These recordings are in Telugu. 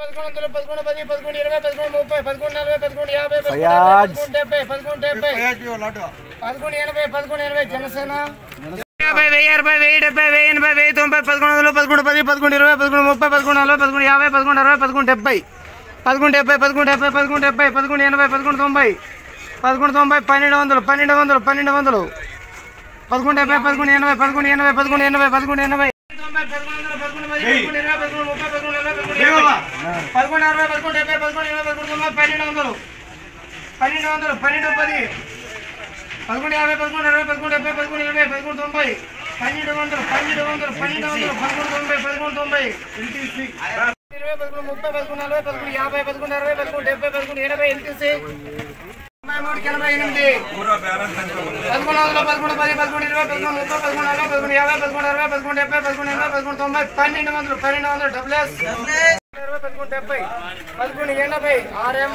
పదకొండు వందలు పదకొండు పది పదకొండు ఇరవై పదకొండు ముప్పై పదకొండు నలభై పదకొండు యాభై పదకొండు ఫయాజ్. పదకొండు డెబ్బై పదకొండు డెబ్బై పదకొండు ఎనభై పదకొండు ఎనభై జనసేన యాభై వెయ్యి అరవై వెయ్యి డెబ్బై వెయ్యి ఎనభై వెయ్యి తొంభై పదకొండు వందలు పదకొండు పది పదకొండు ఇరవై పదకొండు ముప్పై పదకొండు నలభై పదకొండు యాభై పదకొండు అరవై పదకొండు డెబ్బై పదకొండు డెబ్బై పదకొండు డెబ్బై పదకొండు డెబ్బై పదకొండు ఎనభై పదకొండు తొంభై పదకొండు తొంభై పన్నెండు వందలు పన్నెండు వందలు పన్నెండు వందలు పదకొండు డెబ్బై పదకొండు ఎనభై పదకొండు ఎనభై పదకొండు ఎనభై పదకొండు ఎనభై తొంభై పదకొండు వందలు పదకొండు పది పదకొండు ఇరవై పదకొండు ముప్పై పదకొండు నలభై పదకొండు యాభై పదకొండు అరవై పదకొండు డెబ్బై పదకొండు ఎనభై పదకొండు తొంభై పన్నెండు వందలు పన్నెండు వందలు పన్నెండు పది పదకొండు యాభై పదకొండు అరవై పదకొండు డెబ్బై పదకొండు ఇరవై పదకొండు తొంభై పన్నెండు వందలు పన్నెండు వందలు పన్నెండు వందలు పదకొండు తొంభై పదకొండు తొంభై ఇరవై పదకొండు ముప్పై పదకొండు నలభై పదకొండు యాభై పదకొండు అరవై పదకొండు డెబ్బై పదకొండు ఎనభై ఎనిమిది తొంభై మూడుకి ఎనభై ఎనిమిది పదకొండు వందల పదకొండు పది పదకొండు ఇరవై పదకొండు ముప్పై పదకొండు నలభై పదకొండు యాభై పదకొండు అరవై పదకొండు డెబ్బై పదకొండు ఎనభై పదకొండు తొంభై పన్నెండు వందలు పన్నెండు వందలు డబుల్ ఎస్ ఇరవై పదకొండు డెబ్బై పదకొండు ఎనభై ఆర్ఎం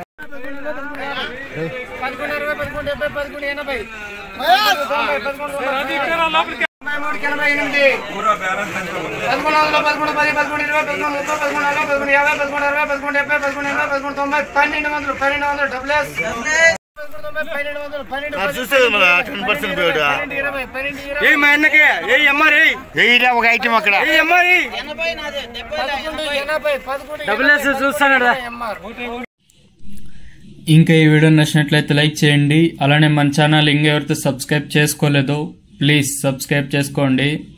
పదకొండు ఇరవై పదకొండు డెబ్బై పదకొండు ఎనభై తొంభై పదకొండు తొంభై మూడుకి ఎనభై ఎనిమిది పదకొండు వందల పదకొండు పది పదకొండు ఇరవై పదకొండు ముప్పై పదకొండు నలభై పదకొండు యాభై పదకొండు అరవై పదకొండు డెబ్బై పదకొండు ఎనభై పదకొండు తొంభై పన్నెండు వందలు పన్నెండు వందలు డబుల్ ఎస్ పన్నెండు వందలు పన్నెండు చూసేది మన టెన్ పర్సెంట్ పేరు పన్నెండు ఇరవై పన్నెండు ఇరవై ఏ మా అన్నకి ఏ ఎంఆర్ ఏ వెయ్యి ఒక ఐటమ్ అక్కడ ఏ ఎంఆర్ ఏ పదకొండు ఎనభై పదకొండు డబుల్ ఎస్ చూస్తానడా ఎంఆర్ ఇంకా ఈ వీడియో నచ్చినట్లయితే లైక్ చేయండి అలానే మన ఛానల్ ఇంకెవరితో సబ్స్క్రైబ్ చేసుకోలేదో ప్లీజ్ సబ్స్క్రైబ్ చేసుకోండి